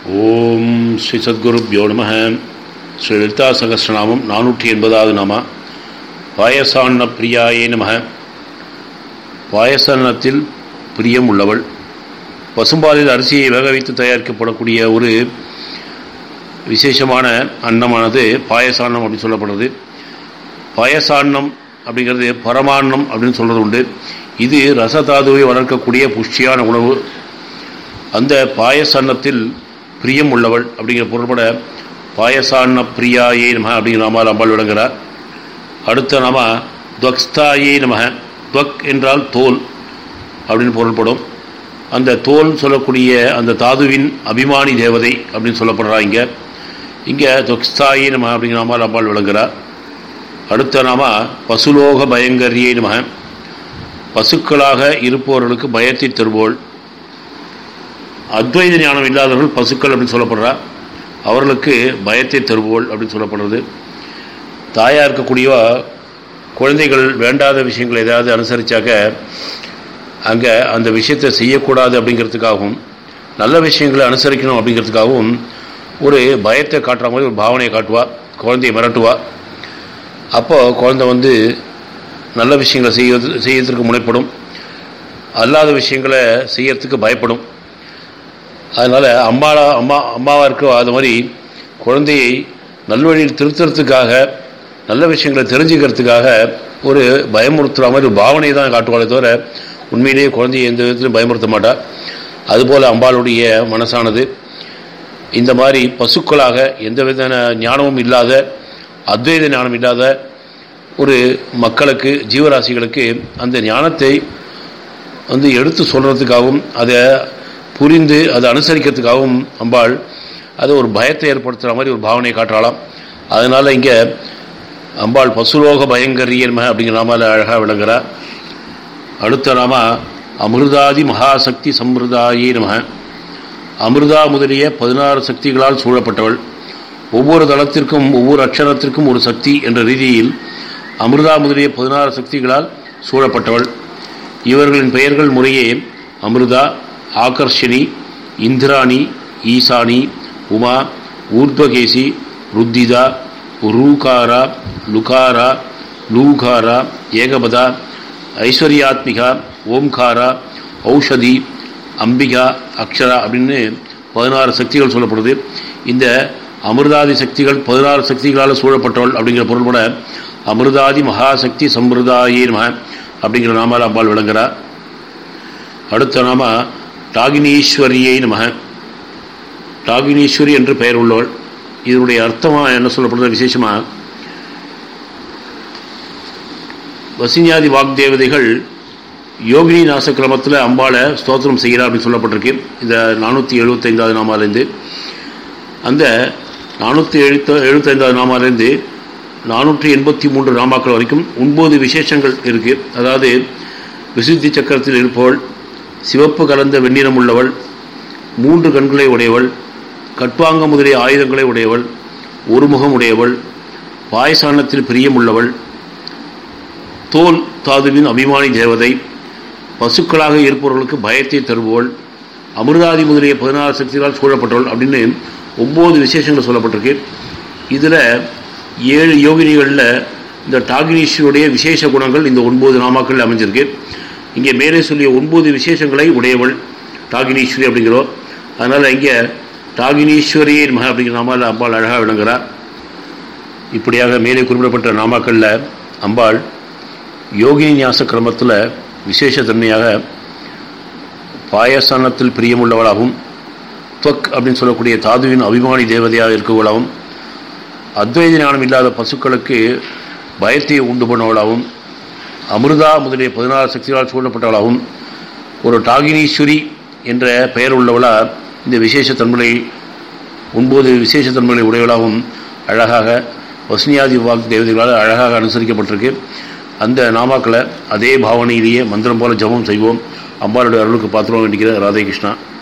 ஓம் ஸ்ரீ சத்குருப்யோ நம ஸ்ரீ லலிதா சகஸ்ரநாமம் நானூற்றி எண்பதாவது நாமா பாயசாண்ண பிரியாயே நம பாயசான்னத்தில் பிரியம் உள்ளவள் பசும்பாலில் அரிசியை வேக வைத்து தயாரிக்கப்படக்கூடிய ஒரு விசேஷமான அன்னமானது பாயசான்னம் அப்படின்னு சொல்லப்படுறது பாயசான்னம் அப்படிங்கிறது பரமான்னம் அப்படின்னு சொல்கிறது உண்டு இது ரசதாதுவை வளர்க்கக்கூடிய புஷ்டியான உணவு அந்த பாயசான்னத்தில் பிரியம் உள்ளவள் அப்படிங்கிற பொருள்பட பாயசான்ன பிரியாயே நம அப்படிங்கிற நாமால் அம்பாள் விளங்குகிறார் அடுத்த நாம துவக்ஸ்தாயே நம துவக் என்றால் தோல் அப்படின்னு பொருள்படும் அந்த தோல் சொல்லக்கூடிய அந்த தாதுவின் அபிமானி தேவதை அப்படின்னு சொல்லப்படுறா இங்கே இங்கே துவக்ஸ்தாயே நம அப்படிங்கிற நாமால் அம்பாள் விளங்குகிறார் அடுத்த நாம பசுலோக பயங்கரியே நம பசுக்களாக இருப்பவர்களுக்கு பயத்தை தருவோள் அத்வைத ஞானம் இல்லாதவர்கள் பசுக்கள் அப்படின்னு சொல்லப்படுறா அவர்களுக்கு பயத்தை தருவோள் அப்படின்னு சொல்லப்படுறது தாயாக இருக்கக்கூடியவா குழந்தைகள் வேண்டாத விஷயங்களை ஏதாவது அனுசரித்தாக்க அங்கே அந்த விஷயத்தை செய்யக்கூடாது அப்படிங்கிறதுக்காகவும் நல்ல விஷயங்களை அனுசரிக்கணும் அப்படிங்கிறதுக்காகவும் ஒரு பயத்தை காட்டுற மாதிரி ஒரு பாவனையை காட்டுவா குழந்தையை மிரட்டுவா அப்போ குழந்தை வந்து நல்ல விஷயங்களை செய்வது செய்யறதுக்கு முனைப்படும் அல்லாத விஷயங்களை செய்யறதுக்கு பயப்படும் அதனால் அம்மாவா அம்மா அம்மாவாக இருக்க அது மாதிரி குழந்தையை நல்வழியில் திருத்துறதுக்காக நல்ல விஷயங்களை தெரிஞ்சுக்கிறதுக்காக ஒரு பயமுறுத்துகிற மாதிரி ஒரு பாவனையை தான் காட்டுவாளே தவிர உண்மையிலேயே குழந்தையை எந்த விதத்திலும் பயமுறுத்த மாட்டாள் அதுபோல் அம்பாளுடைய மனசானது இந்த மாதிரி பசுக்களாக எந்த விதமான ஞானமும் இல்லாத அத்வைத ஞானம் இல்லாத ஒரு மக்களுக்கு ஜீவராசிகளுக்கு அந்த ஞானத்தை வந்து எடுத்து சொல்கிறதுக்காகவும் அதை புரிந்து அதை அனுசரிக்கிறதுக்காகவும் அம்பாள் அது ஒரு பயத்தை ஏற்படுத்துகிற மாதிரி ஒரு பாவனையை காட்டுறாளாம் அதனால் இங்கே அம்பாள் பசுலோக பயங்கரியன்ம அப்படிங்கிற நாமால் அழகாக விளங்குறா அடுத்த நாம அமிர்தாதி மகாசக்தி சம்பிரதாயே நம அமிர்தா முதலிய பதினாறு சக்திகளால் சூழப்பட்டவள் ஒவ்வொரு தளத்திற்கும் ஒவ்வொரு அக்ஷரத்திற்கும் ஒரு சக்தி என்ற ரீதியில் அமிர்தா முதலிய பதினாறு சக்திகளால் சூழப்பட்டவள் இவர்களின் பெயர்கள் முறையே அமிர்தா ஆகர்ஷினி இந்திராணி ஈசானி உமா ஊர்த்வகேசி ருத்திதா ரூகாரா லுகாரா லூகாரா ஏகபதா ஐஸ்வர்யாத்மிகா ஓம்காரா ஔஷதி அம்பிகா அக்ஷரா அப்படின்னு பதினாறு சக்திகள் சொல்லப்படுது இந்த அமிர்தாதி சக்திகள் பதினாறு சக்திகளால் சூழப்பட்டவள் அப்படிங்கிற பொருள்பட அமிர்தாதி மகாசக்தி சம்பிரதாயே நம அப்படிங்கிற நாமால் அம்பாள் விளங்குறார் அடுத்த நாம டாகினீஸ்வரியை நம டாகினீஸ்வரி என்று பெயர் உள்ளவள் இதனுடைய அர்த்தமாக என்ன சொல்லப்படுறது விசேஷமாக வசிஞாதி வாக்தேவதைகள் யோகினி நாச கிரமத்தில் அம்பாளை ஸ்தோத்திரம் செய்கிறார் அப்படின்னு சொல்லப்பட்டிருக்கு இந்த நானூற்றி எழுபத்தைந்தாவது நாமாலேருந்து அந்த நானூற்றி எழுத்த எழுபத்தைந்தாவது நாமாலேருந்து நானூற்றி எண்பத்தி மூன்று நாமாக்கள் வரைக்கும் ஒன்பது விசேஷங்கள் இருக்குது அதாவது விசுத்தி சக்கரத்தில் இருப்பவள் சிவப்பு கலந்த வெண்ணிறம் உள்ளவள் மூன்று கண்களை உடையவள் கட்வாங்க முதலிய ஆயுதங்களை உடையவள் ஒருமுகம் உடையவள் பாயசானத்தில் பிரியம் உள்ளவள் தோல் தாதுவின் அபிமானி தேவதை பசுக்களாக இருப்பவர்களுக்கு பயத்தை தருபவள் அமிர்தாதி முதலிய பதினாறு சக்திகளால் சூழப்பட்டவள் அப்படின்னு ஒம்பது விசேஷங்கள் சொல்லப்பட்டிருக்கு இதில் ஏழு யோகினிகளில் இந்த டாகினீஸ்வருடைய விசேஷ குணங்கள் இந்த ஒன்பது நாமாக்கள் அமைஞ்சிருக்கு இங்கே மேலே சொல்லிய ஒன்பது விசேஷங்களை உடையவள் டாகினீஸ்வரி அப்படிங்கிறோம் அதனால் இங்கே டாகினீஸ்வரியே மக அப்படிங்கிற நாமால் அம்பாள் அழகாக விளங்குகிறார் இப்படியாக மேலே குறிப்பிடப்பட்ட நாமாக்களில் அம்பாள் யோகினி ஞாச கிரமத்தில் விசேஷ தன்மையாக பாயசானத்தில் பிரியமுள்ளவளாகவும் துவக் அப்படின்னு சொல்லக்கூடிய தாதுவின் அபிமானி தேவதையாக இருக்கவளாகவும் அத்வைத ஞானம் இல்லாத பசுக்களுக்கு பயத்தை உண்டு பண்ணவளாகவும் அமிர்தா முதலிய பதினாறு சக்திகளால் சூழப்பட்டவளாகவும் ஒரு டாகினீஸ்வரி என்ற பெயர் உள்ளவளா இந்த விசேஷ தன்மையை ஒன்பது விசேஷ தன்மைகளை உடையவளாகவும் அழகாக வசனியாதி வாக் தேவதைகளால் அழகாக அனுசரிக்கப்பட்டிருக்கு அந்த நாமாக்களை அதே பாவனையிலேயே மந்திரம் போல ஜபம் செய்வோம் அம்பாளுடைய அருளுக்கு பாத்திரம் வேண்டிக்கிற ராதே கிருஷ்ணா